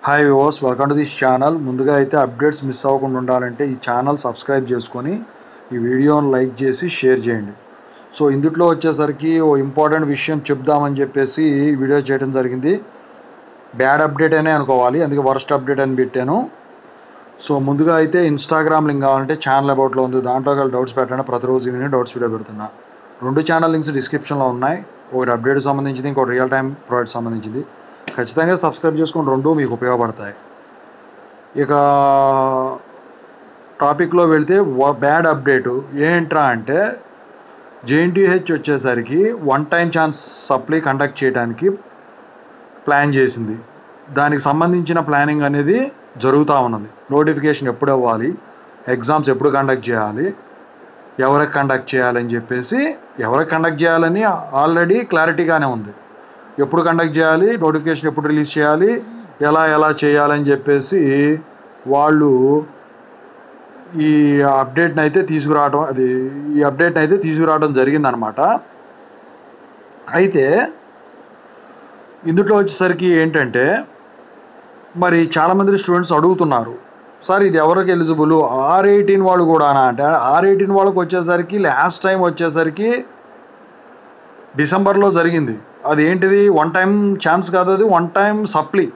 hi viewers welcome to this channel ముందుగా అయితే updates miss అవ్వకుండా ఉండాలంటే ఈ ఛానల్ సబ్స్క్రైబ్ చేసుకొని ఈ వీడియోని లైక్ చేసి షేర్ చేయండి సో ఇందుట్లో వచ్చేసరికి ఓ ఇంపార్టెంట్ విషయం చెప్దామని చెప్పేసి ఈ వీడియో చేయడం జరిగింది బ్యాడ్ అప్డేట్ అనే అనుకోవాలి అందుకే వర్స్ట్ అప్డేట్ అని పెట్టాను సో ముందుగా అయితే ఇన్స్టాగ్రామ్ లింక్ కావాలంటే ఛానల్ అబౌట్లో ఉంది దాంట్లో గల డౌట్స్ పెట్టండి ప్రతిరోజు ఈవినింగ్ డౌట్స్ వీడియో పెడుతున్నా రెండు ఛానల్ లింక్స్ డిస్క్రిప్షన్లో ఉన్నాయి ఒకటి అప్డేట్ సంబంధించింది ఇంకోటి రియల్ టైం ప్రాజెక్ట్ సంబంధించింది ఖచ్చితంగా సబ్స్క్రైబ్ చేసుకుని రెండు మీకు ఉపయోగపడతాయి ఇక టాపిక్లో వెళితే బ్యాడ్ అప్డేటు ఏంట్రా అంటే జేఎన్టీహెచ్ వచ్చేసరికి one time chance supply conduct చేయడానికి ప్లాన్ చేసింది దానికి సంబంధించిన ప్లానింగ్ అనేది జరుగుతూ ఉన్నది నోటిఫికేషన్ ఎప్పుడు ఇవ్వాలి ఎగ్జామ్స్ ఎప్పుడు కండక్ట్ చేయాలి ఎవరికి కండక్ట్ చేయాలని చెప్పేసి ఎవరికి కండక్ట్ చేయాలని ఆల్రెడీ క్లారిటీగానే ఉంది ఎప్పుడు కండక్ట్ చేయాలి నోటిఫికేషన్ ఎప్పుడు రిలీజ్ చేయాలి ఎలా ఎలా చేయాలని చెప్పేసి వాళ్ళు ఈ అప్డేట్ని అయితే తీసుకురావడం అది ఈ అప్డేట్ని అయితే తీసుకురావడం జరిగిందనమాట అయితే ఇందులో వచ్చేసరికి ఏంటంటే మరి చాలామంది స్టూడెంట్స్ అడుగుతున్నారు సార్ ఇది ఎవరికి ఎలిజిబుల్ ఆర్ ఎయిటీన్ వాళ్ళు కూడా అంటే ఆర్ ఎయిటీన్ వాళ్ళకి వచ్చేసరికి లాస్ట్ టైం వచ్చేసరికి డిసెంబర్లో జరిగింది అది ఏంటిది వన్ టైం ఛాన్స్ కాదు అది వన్ టైం సప్లీ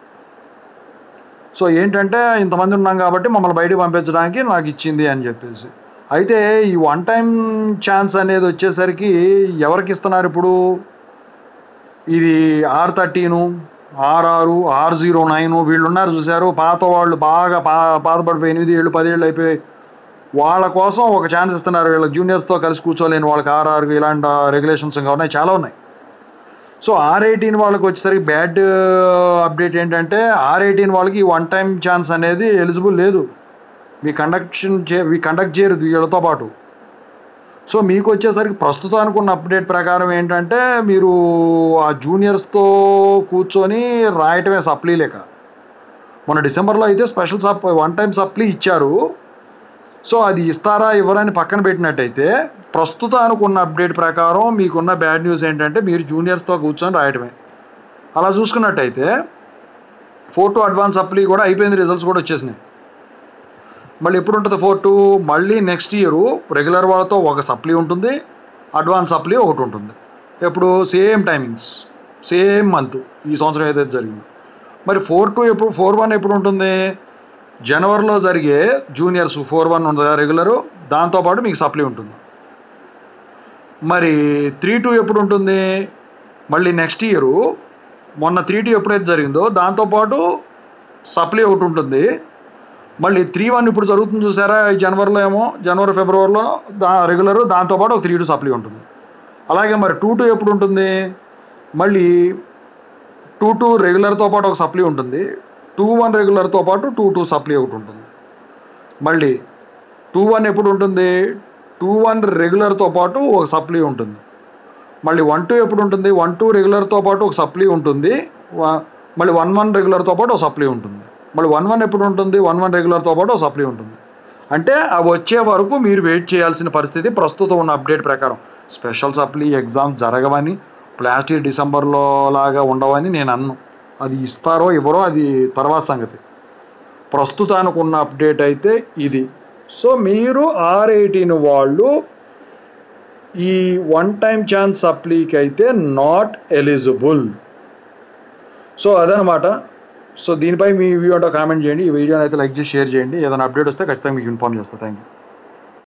సో ఏంటంటే ఇంతమంది ఉన్నాం కాబట్టి మమ్మల్ని బయటకు పంపించడానికి నాకు ఇచ్చింది అని చెప్పేసి అయితే ఈ వన్ టైం ఛాన్స్ అనేది వచ్చేసరికి ఎవరికి ఇస్తున్నారు ఇప్పుడు ఇది ఆర్ థర్టీను ఆర్ ఆరు ఆర్ జీరో నైన్ వీళ్ళు ఉన్నారు చూసారు పాత వాళ్ళు బాగా పా పాతపడిపోయి ఎనిమిది ఏళ్ళు పదేళ్ళు అయిపోయి వాళ్ళ కోసం ఒక ఛాన్స్ ఇస్తున్నారు వీళ్ళ జూనియర్స్తో కలిసి కూర్చోలేని వాళ్ళకి ఆర్ ఆర్ ఇలాంటి రెగ్యులేషన్స్ ఇంకా ఉన్నాయి చాలా ఉన్నాయి సో ఆర్ ఎయిటీన్ వాళ్ళకి వచ్చేసరికి బ్యాడ్ అప్డేట్ ఏంటంటే ఆర్ ఎయిటీన్ వాళ్ళకి వన్ టైం ఛాన్స్ అనేది ఎలిజిబుల్ లేదు మీ కండక్షన్ చే మీ కండక్ట్ చేయరు వీళ్ళతో పాటు సో మీకు వచ్చేసరికి ప్రస్తుతానికి ఉన్న అప్డేట్ ప్రకారం ఏంటంటే మీరు ఆ జూనియర్స్తో కూర్చొని రాయటమే సప్లీ లేక మొన్న డిసెంబర్లో అయితే స్పెషల్ సప్ వన్ టైం సప్లీ ఇచ్చారు సో అది ఇస్తారా ఇవ్వరని పక్కన పెట్టినట్టయితే ప్రస్తుతానికి ఉన్న అప్డేట్ ప్రకారం మీకున్న బ్యాడ్ న్యూస్ ఏంటంటే మీరు జూనియర్స్తో కూర్చొని రాయటమే అలా చూసుకున్నట్టయితే ఫోర్ టు అడ్వాన్స్ సప్లీ కూడా అయిపోయింది రిజల్ట్స్ కూడా వచ్చేసినాయి మళ్ళీ ఎప్పుడు ఉంటుంది ఫోర్ టూ మళ్ళీ నెక్స్ట్ ఇయర్ రెగ్యులర్ వాళ్ళతో ఒక సప్లీ ఉంటుంది అడ్వాన్స్ సప్లీ ఒకటి ఉంటుంది ఎప్పుడు సేమ్ టైమింగ్స్ సేమ్ మంత్ ఈ సంవత్సరం ఏదైతే జరిగిందో మరి ఫోర్ టూ ఎప్పుడు ఫోర్ వన్ ఎప్పుడు ఉంటుంది జనవరిలో జరిగే జూనియర్స్ ఫోర్ వన్ ఉంటుంది రెగ్యులరు దాంతోపాటు మీకు సప్లీ ఉంటుంది మరి త్రీ టూ ఎప్పుడు ఉంటుంది మళ్ళీ నెక్స్ట్ ఇయరు మొన్న త్రీ టూ ఎప్పుడైతే జరిగిందో దాంతోపాటు సప్లీ ఒకటి ఉంటుంది మళ్ళీ త్రీ వన్ ఇప్పుడు జరుగుతుంది చూసారా ఈ జనవరిలో ఏమో జనవరి ఫిబ్రవరిలో దా రెగ్యులర్ దాంతోపాటు ఒక త్రీ టూ సప్లీ ఉంటుంది అలాగే మరి టూ టూ ఎప్పుడు ఉంటుంది మళ్ళీ టూ టూ రెగ్యులర్తో పాటు ఒక సప్లీ ఉంటుంది టూ వన్ రెగ్యులర్తో పాటు టూ టూ సప్లీ ఒకటి ఉంటుంది మళ్ళీ టూ వన్ ఎప్పుడు ఉంటుంది టూ వన్ రెగ్యులర్తో పాటు ఒక సప్లీ ఉంటుంది మళ్ళీ వన్ టూ ఎప్పుడు ఉంటుంది వన్ టూ రెగ్యులర్తో పాటు ఒక సప్లీ ఉంటుంది మళ్ళీ వన్ వన్ రెగ్యులర్తో పాటు ఒక సప్లీ ఉంటుంది మళ్ళీ వన్ వన్ ఎప్పుడు ఉంటుంది వన్ వన్ రెగ్యులర్తో పాటు ఒక సప్లీ ఉంటుంది అంటే అవి వచ్చే వరకు మీరు వెయిట్ చేయాల్సిన పరిస్థితి ప్రస్తుతం ఉన్న అప్డేట్ ప్రకారం స్పెషల్ సప్లీ ఎగ్జామ్స్ జరగవని ప్లాస్టిక్ డిసెంబర్లో లాగా ఉండవని నేను అన్ను అది ఇస్తారో ఇవ్వరో అది తర్వాత సంగతి ప్రస్తుతానికి ఉన్న అప్డేట్ అయితే ఇది సో మీరు ఆర్ ఎయిటీన్ వాళ్ళు ఈ వన్ టైం ఛాన్స్ సప్లీకి అయితే నాట్ ఎలిజిబుల్ సో అదనమాట సో దీనిపై మీ వీడియో కామెంట్ చేయండి ఈ వీడియోని అయితే లైక్ చేసి షేర్ చేయండి ఏదైనా అప్డేట్ వస్తే ఖచ్చితంగా మీకు ఇన్ఫార్మ్ చేస్తాను థ్యాంక్ యూ